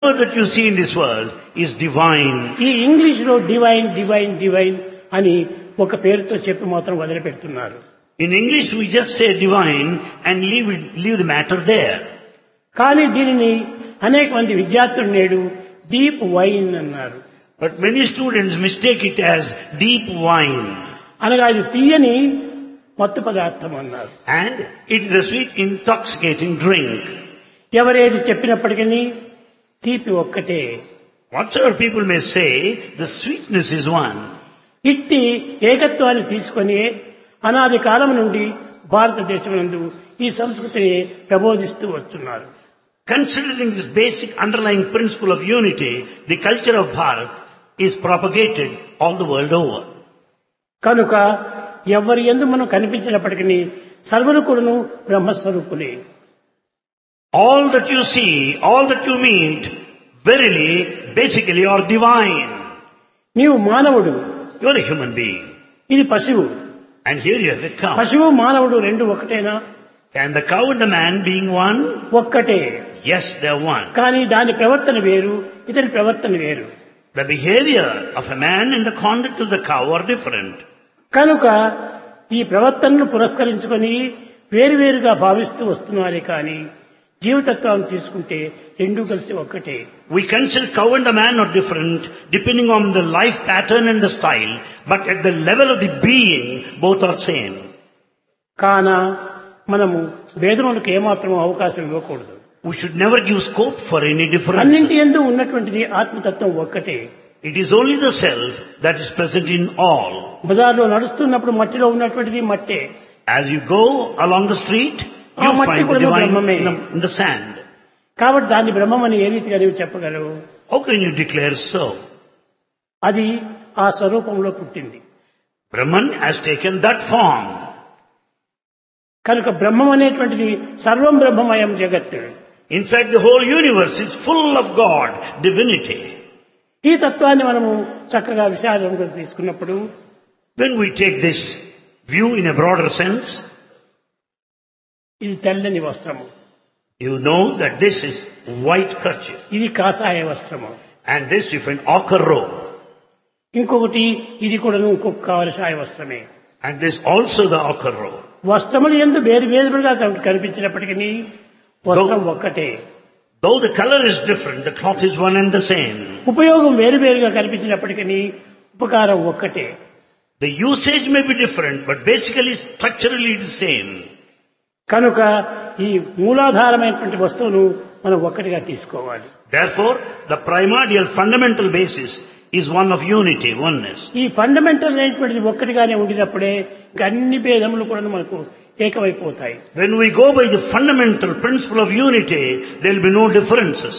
All that you see in this world is divine. ఈ ఇంగ్లీష్ లో divine divine divine అని ఒక పేరుతో చెప్పి మాత్రం వదిలిపెడుతున్నారు In English, we just say divine and leave, it, leave the matter there. కానీ దీనిని అనేక మంది విద్యార్థులు నేడు డీప్ వైన్ అన్నారు But many students mistake it as deep wine. అనగా ఇది తీయని మత్తు పదార్థం అన్నారు And it is a sweet, intoxicating drink. ఎవరేది చెప్పినప్పటికీ తీపి ఒక్కటే Whatsoever people may say, the sweetness is one. ఇట్టి ఏకత్వాన్ని తీసుకొని అనాది కాలం నుండి భారతదేశం నందు ఈ సంస్కృతిని ప్రబోధిస్తూ వస్తున్నారు Considering this basic underlying principle of unity, the culture of Bharat is propagated all the world over. కనుక ఎవరి ఎందు మనం కనిపించినప్పటికీ సర్వులు కూడాను బ్రహ్మస్వరూపులే All that you see, all that you meet, verily, basically are divine. నీవు మానవుడు You are a human being. ఇది పశువు And here you have a cow. పశువు మానవుడు రెండు ఒకటేనా And the cow and the man being one? ఒక్కటే Yes, they are one. కానీ దాని ప్రవర్తన వేరు ఇతని ప్రవర్తన వేరు The behavior of a man and the conduct of the cow are different. కనుక ఈ ప్రవర్తనను పురస్కరించుకొని వేరువేరుగా భావిస్తూ వస్తున్నారే కానీ జీవతత్వాన్ని తీసుకుంటే రెండూ కలిసి ఒక్కటే We consider cow and the man are different depending on the life pattern and the style, but at the level of the being, both are same. కాన మనము భేదములకు ఏమాత్రం అవకాశం ఇవ్వకూడదు We should never give scope for any అన్నింటి differences. ఎందు ఉన్నటువంటిది ఆత్మతత్వం ఒక్కటే It is only the self that is present in all. బజార్లో నడుస్తున్నప్పుడు మట్టిలో ఉన్నటువంటిది మట్టే As you go along the street, you Ah, మట్టి find the కూడా divine బ్రహ్మమే. in the, in the sand. కాబట్టి దాన్ని బ్రహ్మమని ఏ రీతిగా నీవు చెప్పగలవు How can you declare so? అది ఆ స్వరూపంలో పుట్టింది Brahman has taken that form. కనుక బ్రహ్మం అనేటువంటిది సర్వం బ్రహ్మమయం జగత్ In fact, the whole universe is full of God, divinity. ఈ తత్వాన్ని మనము చక్కగా విశాలంగా తీసుకున్నప్పుడు When we take this view in a broader sense, ఇది తెల్లని వస్త్రము you know that this is white kerchief ఇది కాషాయ వస్త్రము and this different ochre robe ఇంకొకటి ఇది కూడాను ఇంకొక కాషాయ వస్త్రమే and this also the ochre robe. వస్త్రములు ఎందు వేరు వేరుగా కనిపించినప్పటికీ వస్త్రం ఒక్కటే Though the color is different, the cloth is one and the same. ఉపయోగం వేరు వేరుగా కనిపించినప్పటికీ ఉపకారం ఒక్కటే The usage may be different, but basically structurally it is same. కనుక ఈ మూలాధారమైనటువంటి వస్తువును మనం ఒక్కటిగా తీసుకోవాలి Therefore, the primordial fundamental basis is one of unity, oneness. ఈ ఫండమెంటల్ అయినటువంటిది ఒక్కటిగానే ఉండినప్పుడే ఇంకా అన్ని భేదములు కూడా మనకు ఏకమైపోతాయి When we go by the fundamental principle of unity, there will be no differences.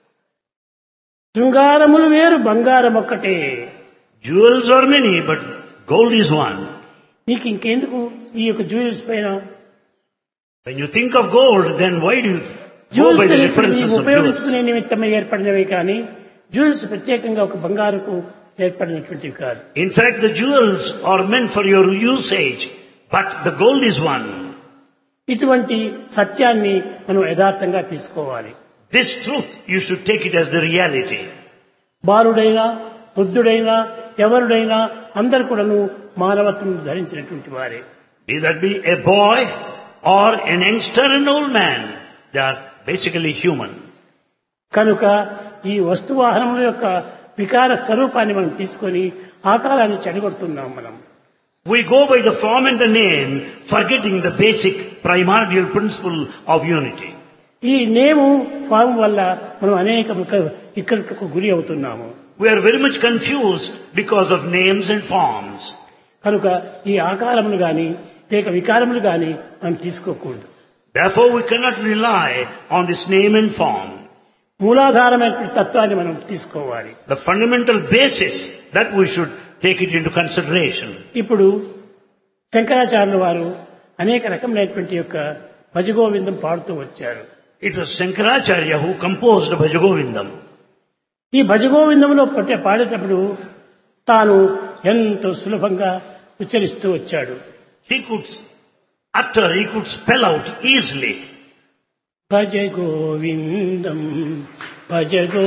శృంగారములు వేరు బంగారం ఒక్కటే Jewels are many, but gold is one. నీకు ఇంకెందుకు ఈ యొక్క జ్యూవెల్స్ పైన When you think of gold, then why do you go జ్యూవెల్స్ by the అనేటువంటివి differences of jewels? ఉపయోగించుకునే నిమిత్తమై ఏర్పడినవి కానీ జ్యూవెల్స్ ప్రత్యేకంగా ఒక బంగారుకు ఏర్పడినటువంటివి కాదు In fact, the jewels are meant for your usage, but the gold is one. ఇటువంటి సత్యాన్ని మనం యథార్థంగా తీసుకోవాలి This truth, you should take it as the reality. బాలుడైనా వృద్ధుడైనా ఎవరుడైనా అందరు కూడాను మానవత్వం ధరించినటువంటి వారే Be that be a boy or an youngster and old man, they are basically human. కనుక ఈ వస్తువాహనముల యొక్క వికార స్వరూపాన్ని మనం తీసుకొని ఆకారాన్ని చెడగొడుతున్నాం మనం We go by the form and the name, forgetting the basic primordial principle of unity. ఈ నేము ఫామ్ వల్ల మనం అనేక ఇక్కడికి గురి అవుతున్నాము We are very much confused because of names and forms. కనుక ఈ ఆకారములు గాని లేక వికారములు గాని మనం తీసుకోకూడదు Therefore, we cannot rely on this name and form. మూలాధారమైనటువంటి తత్వాన్ని మనం తీసుకోవాలి The fundamental basis that we should take it into consideration. ఇప్పుడు శంకరాచార్యుల వారు అనేక రకములైనటువంటి యొక్క భజగోవిందం పాడుతూ వచ్చారు It was Shankaracharya who composed Bhajagovindam. ఈ భజగోవిందంలో పట్టే పాడేటప్పుడు తాను ఎంతో సులభంగా ఉచ్చరిస్తూ వచ్చాడు He could utter, he could spell out easily. భజ గోవిందం భజ గో